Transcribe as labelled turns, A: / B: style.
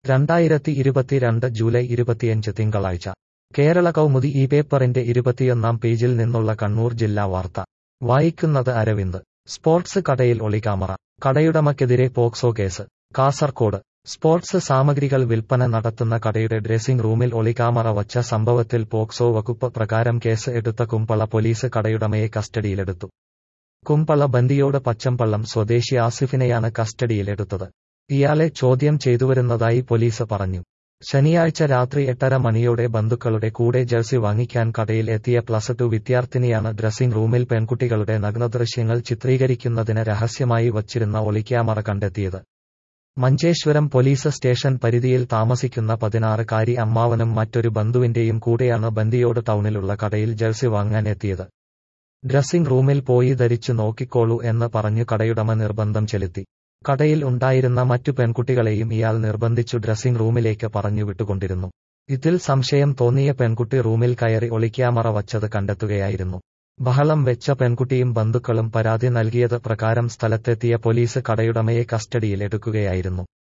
A: രണ്ടായിരത്തി ഇരുപത്തിരണ്ട് ജൂലൈ ഇരുപത്തിയഞ്ച് തിങ്കളാഴ്ച കേരള കൗമുദി ഈ പേപ്പറിന്റെ ഇരുപത്തിയൊന്നാം പേജിൽ നിന്നുള്ള കണ്ണൂർ ജില്ലാ വാർത്ത വായിക്കുന്നത് അരവിന്ദ് സ്പോർട്സ് കടയിൽ ഒളിക്യാമറ കടയുടമയ്ക്കെതിരെ പോക്സോ കേസ് കാസർകോട് സ്പോർട്സ് സാമഗ്രികൾ വിൽപ്പന നടത്തുന്ന കടയുടെ ഡ്രസ്സിംഗ് റൂമിൽ ഒളിക്യാമറ വച്ച സംഭവത്തിൽ പോക്സോ വകുപ്പ് പ്രകാരം കേസ് എടുത്ത കുമ്പള പോലീസ് കടയുടമയെ കസ്റ്റഡിയിലെടുത്തു കുമ്പള ബന്ദിയോട് പച്ചമ്പള്ളം സ്വദേശി ആസിഫിനെയാണ് കസ്റ്റഡിയിലെടുത്തത് ഇയാളെ ചോദ്യം ചെയ്തുവരുന്നതായി പോലീസ് പറഞ്ഞു ശനിയാഴ്ച രാത്രി എട്ടര മണിയോടെ ബന്ധുക്കളുടെ കൂടെ ജേഴ്സി വാങ്ങിക്കാൻ കടയിൽ എത്തിയ പ്ലസ് ടു വിദ്യാർത്ഥിനിയാണ് ഡ്രസ്സിംഗ് റൂമിൽ പെൺകുട്ടികളുടെ നഗ്നദൃശ്യങ്ങൾ ചിത്രീകരിക്കുന്നതിന് രഹസ്യമായി വച്ചിരുന്ന ഒളിക്യാമറ കണ്ടെത്തിയത് മഞ്ചേശ്വരം പോലീസ് സ്റ്റേഷൻ പരിധിയിൽ താമസിക്കുന്ന പതിനാറുകാരി അമ്മാവനും മറ്റൊരു ബന്ധുവിന്റെയും കൂടെയാണ് ബന്ദിയോട് ടൗണിലുള്ള കടയിൽ ജേഴ്സി വാങ്ങാൻ എത്തിയത് ഡ്രസ്സിംഗ് റൂമിൽ പോയി ധരിച്ചു നോക്കിക്കോളൂ എന്ന് പറഞ്ഞു കടയുടമ നിർബന്ധം ചെലുത്തി കടയിൽ ഉണ്ടായിരുന്ന മറ്റു പെൺകുട്ടികളെയും ഇയാൾ നിർബന്ധിച്ചു ഡ്രസ്സിംഗ് റൂമിലേക്ക് പറഞ്ഞു വിട്ടുകൊണ്ടിരുന്നു ഇതിൽ സംശയം തോന്നിയ പെൺകുട്ടി റൂമിൽ കയറി ഒളിക്യാമറ വച്ചത് കണ്ടെത്തുകയായിരുന്നു ബഹളം വെച്ച പെൺകുട്ടിയും ബന്ധുക്കളും പരാതി നൽകിയത് പ്രകാരം സ്ഥലത്തെത്തിയ പോലീസ് കടയുടമയെ കസ്റ്റഡിയിൽ എടുക്കുകയായിരുന്നു